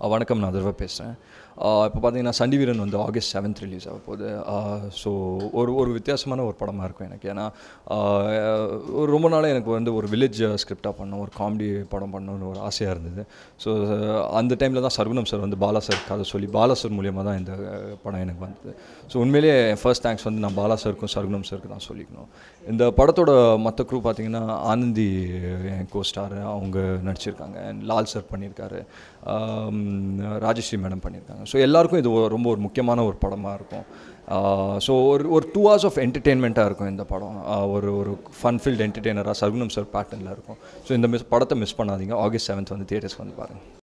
வணக்கம் நான் அதர்வா பேசுகிறேன் இப்போ பார்த்தீங்கன்னா சண்டி வீரன் வந்து ஆகஸ்ட் செவன்த் ரிலீஸ் ஆக போகுது ஸோ ஒரு ஒரு வித்தியாசமான ஒரு படமாக இருக்கும் எனக்கு ஏன்னா ஆஹ், ஒரு ரொம்ப நாளாக எனக்கு வந்து ஒரு வில்லேஜ் ஸ்கிரிப்டாக பண்ணணும் ஒரு காமெடி படம் பண்ணணும்னு ஒரு ஆசையாக இருந்தது ஸோ அந்த டைமில் தான் சர்குணம் சார் வந்து பாலா சார் கதை சொல்லி பாலா சார் மூலியமாக தான் இந்த அஹ், படம் எனக்கு வந்தது ஸோ உண்மையிலேயே ஃபர்ஸ்ட் தேங்க்ஸ் வந்து நான் பாலா சாருக்கும் சர்குணம் சாருக்கு தான் சொல்லிக்கணும் இந்த படத்தோட மற்ற குரூ பார்த்தீங்கன்னா ஆனந்தி என் கோ ஸ்டார் அவங்க நடிச்சிருக்காங்க and லால் சார் பண்ணியிருக்காரு ஆம், ராஜஸ்ரீ மேடம் பண்ணியிருக்காங்க ஸோ எல்லாருக்கும் இது ஒரு- ரொம்ப ஒரு முக்கியமான ஒரு படமாக இருக்கும் ஸோ ஒரு ஒரு டூ ஹவர்ஸ் ஆஃப் என்டர்டெயின்மெண்ட்டாக இருக்கும் இந்த படம் ஆஹ் ஒரு ஒரு ஃபன் ஃபீல்ட் என்டர்டெய்னராக சர்குணம் சார் பேட்டர்னில் இருக்கும் ஸோ இந்த மிஸ் படத்தை மிஸ் பண்ணாதீங்க ஆகஸ்ட் செவன்த் வந்து தியேட்டர்ஸ்க்கு வந்து பாருங்கள்